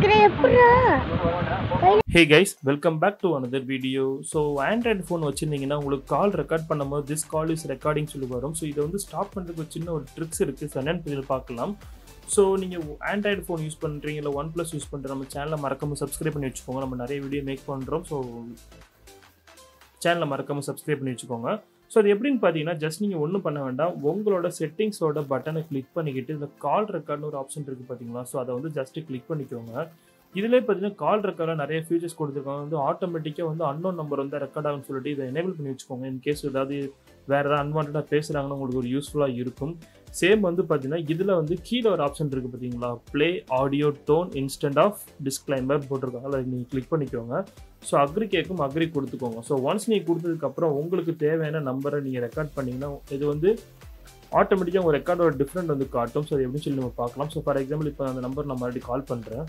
இருக்கிற எப்படா hey guys welcome back to another video so Android phone வச்சுருந்தீங்கன்னா உங்களுக்கு கால் ரெக்கார்ட் பண்ணும்போது திஸ் கால் இஸ் ரெக்கார்டிங் சொல்லி வரும் ஸோ இதை வந்து ஸ்டாப் பண்ணுறதுக்கு ஒரு சின்ன ஒரு ட்ரிக்ஸ் இருக்குது ஸோ என்னன்னு இதில் பார்க்கலாம் ஸோ நீங்கள் ஆண்ட்ராய்டு ஃபோன் யூஸ் பண்ணுறீங்க இல்லை ஒன் ப்ளஸ் யூஸ் பண்ணுற நம்ம சேனலை மறக்காமல் சப்ஸ்கிரைப் பண்ணி வச்சுக்கோங்க நம்ம நிறைய வீடியோ மேக் பண்ணுறோம் ஸோ சேனலை மறக்காமல் சப்ஸ்கிரைப் பண்ணி வச்சுக்கோங்க ஸோ அது எப்படின்னு பார்த்தீங்கன்னா ஜஸ்ட் நீங்கள் ஒன்றும் பண்ண வேண்டாம் உங்களோட செட்டிங்ஸோட பட்டனை கிளிக் பண்ணிக்கிட்டு இந்த கால் ரெக்கார்ட்னு ஒரு ஆப்ஷன் இருக்குது பார்த்தீங்களா ஸோ அதை வந்து ஜஸ்ட்டு கிளிக் பண்ணிக்கோங்க இதிலே பார்த்தீங்கன்னா கால் ரெக்கார்டில் நிறைய ஃபீச்சர்ஸ் கொடுத்துருக்காங்க வந்து ஆட்டோமேட்டிக்காக வந்து அன்னோன் நம்பர் வந்து ரெக்கார்ட் ஆகும்னு சொல்லிட்டு இதை எனேபிள் பண்ணி வச்சுக்கோங்க இன் கேஸ் ஏதாவது வேறு ஏதாவது அன்வான்டாக பேசுகிறாங்கன்னா உங்களுக்கு ஒரு யூஸ்ஃபுல்லாக இருக்கும் சேம் வந்து பார்த்தீங்கன்னா இதில் வந்து கீழே ஒரு ஆப்ஷன் இருக்குது பார்த்தீங்களா play audio tone instant of disclaimer போட்டிருக்காங்க அதை நீங்கள் கிளிக் பண்ணிக்கோங்க ஸோ அக்ரி கேட்கும் அக்ரி கொடுத்துக்கோங்க ஸோ ஒன்ஸ் நீங்கள் கொடுத்ததுக்கப்புறம் உங்களுக்கு தேவையான நம்பரை நீங்கள் ரெக்கார்ட் பண்ணிங்கன்னா இது வந்து ஆட்டோமேட்டிக்காக உங்கள் ரெக்கார்டோட டிஃப்ரெண்ட் வந்து காட்டும் ஸோ அது எப்படின்னு சொல்லி நம்ம பார்க்கலாம் ஸோ ஃபார் எக்ஸாம்பிள் இப்போ அந்த நம்பர் நான் மறுபடியும் கால் பண்ணுறேன்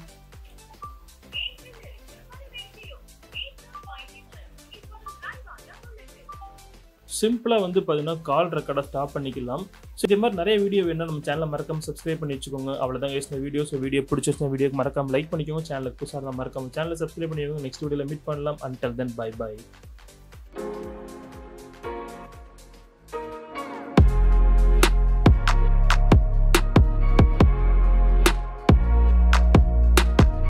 சிம்பிளாக வந்து பார்த்தீங்கன்னா கால் ரெக்கார்டை ஸ்டாப் பண்ணிக்கலாம் ஸோ இதே மாதிரி நிறைய வீடியோ வேணும் நம்ம சேனலை மறக்காம சப்ஸ்கிரைப் பண்ணி வச்சுக்கோங்க அவ்வளோதான் யோசின வீடியோ ஸோ வீடியோ பிடிச்சிருந்த வீடியோக்கு மறக்காம லைக் பண்ணிக்கோங்க சேனலுக்கு புதுசாக மறக்காம சேனலை சப்ஸ்கிரைப் பண்ணிக்கோங்க நெக்ஸ்ட் வீடியோவில் மீட் பண்ணலாம் அன்டல் தென் பை பை